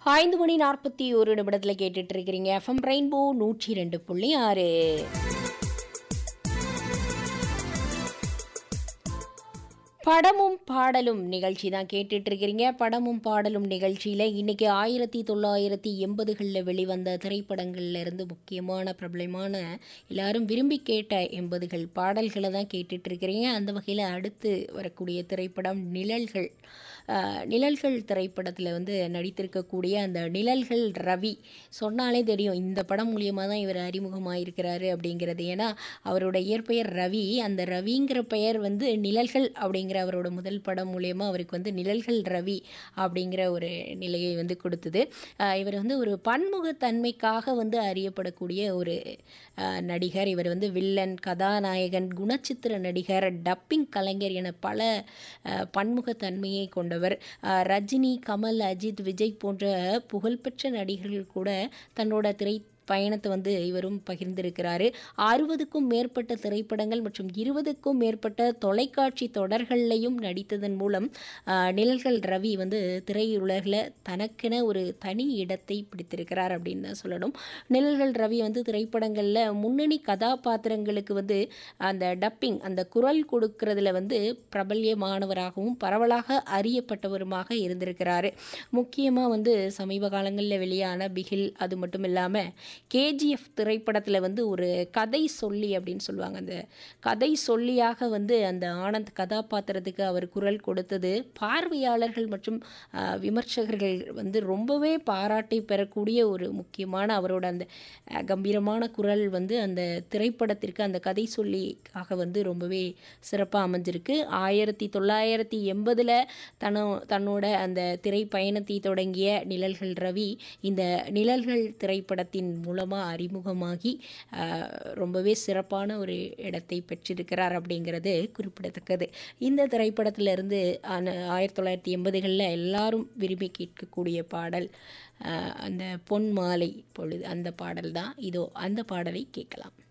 ஐந்து மணி நாற்பத்தி ஒரு நிமிடத்தில் கேட்டுட்டு இருக்கிறீங்க எஃப்எம் ரெயின்போ நூற்றி ரெண்டு புள்ளி ஆறு படமும் பாடலும் நிகழ்ச்சி தான் கேட்டுட்டு இருக்கிறீங்க படமும் பாடலும் நிகழ்ச்சியில் இன்னைக்கு ஆயிரத்தி தொள்ளாயிரத்தி எண்பதுகளில் வெளிவந்த திரைப்படங்கள்ல இருந்து முக்கியமான பிரபலமான எல்லாரும் விரும்பி கேட்ட எண்பதுகள் பாடல்களை தான் கேட்டுட்டு இருக்கிறீங்க அந்த வகையில் அடுத்து வரக்கூடிய திரைப்படம் நிழல்கள் அஹ், நிழல்கள் திரைப்படத்தில் வந்து நடித்திருக்கக்கூடிய அந்த நிழல்கள் ரவி சொன்னாலே தெரியும் இந்த படம் மூலியமாக தான் இவர் அறிமுகமாயிருக்கிறாரு அப்படிங்கிறது ஏன்னா அவரோட இயற்பெயர் ரவி அந்த ரவிங்கிற பெயர் வந்து நிழல்கள் அப்படிங்கிற அவரோட முதல் படம் மூலியமாக அவருக்கு வந்து நிழல்கள் ரவி அப்படிங்கிற ஒரு நிலையை வந்து கொடுத்தது அஹ், இவர் வந்து ஒரு பன்முகத்தன்மைக்காக வந்து அறியப்படக்கூடிய ஒரு அஹ், நடிகர் இவர் வந்து வில்லன் கதாநாயகன் குணச்சித்திர நடிகர் டப்பிங் கலைஞர் என பல அஹ், பன்முகத்தன்மையை கொண்டவர் அஹ், ரஜினி கமல் அஜித் விஜய் போன்ற புகழ்பெற்ற நடிகர்கள் கூட தன்னோட திரை பயணத்தை வந்து இவரும் பகிர்ந்திருக்கிறாரு அறுபதுக்கும் மேற்பட்ட திரைப்படங்கள் மற்றும் இருபதுக்கும் மேற்பட்ட தொலைக்காட்சி தொடர்கள்லையும் நடித்ததன் மூலம் ஆஹ், நிழல்கள் ரவி வந்து திரையுலகில் தனக்கென ஒரு தனி இடத்தை பிடித்திருக்கிறார் அப்படின்னு தான் சொல்லணும் நிழல்கள் ரவி வந்து திரைப்படங்களில் முன்னணி கதாபாத்திரங்களுக்கு வந்து அந்த டப்பிங் அந்த குரல் கொடுக்கறதுல வந்து பிரபல்யமானவராகவும் பரவலாக அறியப்பட்டவருமாக இருந்திருக்கிறாரு முக்கியமாக வந்து சமீப காலங்களில் வெளியான பிகில் அது மட்டும் இல்லாமல் கேஜிஎஃப் திரைப்படத்தில் வந்து ஒரு கதை சொல்லி அப்படின்னு சொல்லுவாங்க அந்த கதை சொல்லியாக வந்து அந்த ஆனந்த் கதாபாத்திரத்துக்கு அவர் குரல் கொடுத்தது பார்வையாளர்கள் மற்றும் ஆஹ், விமர்சகர்கள் வந்து ரொம்பவே பாராட்டை பெறக்கூடிய ஒரு முக்கியமான அவரோட அந்த அஹ், கம்பீரமான குரல் வந்து அந்த திரைப்படத்திற்கு அந்த கதை சொல்லிக்காக வந்து ரொம்பவே சிறப்பாக அமைஞ்சிருக்கு ஆயிரத்தி தொள்ளாயிரத்தி எண்பதில் தன்னோ தன்னோட அந்த திரை பயணத்தை தொடங்கிய நிழல்கள் ரவி இந்த நிழல்கள் திரைப்படத்தின் மூலமாக அறிமுகமாகி ஆஹ், ரொம்பவே சிறப்பான ஒரு இடத்தை பெற்றிருக்கிறார் அப்படிங்கிறது குறிப்பிடத்தக்கது இந்த திரைப்படத்திலிருந்து ஆயிரத்தி தொள்ளாயிரத்தி எண்பதுகளில் எல்லாரும் விரும்பி கேட்கக்கூடிய பாடல் ஆஹ், அந்த பொன் மாலை பொழுது அந்த பாடல் தான் இதோ அந்த பாடலை கேட்கலாம்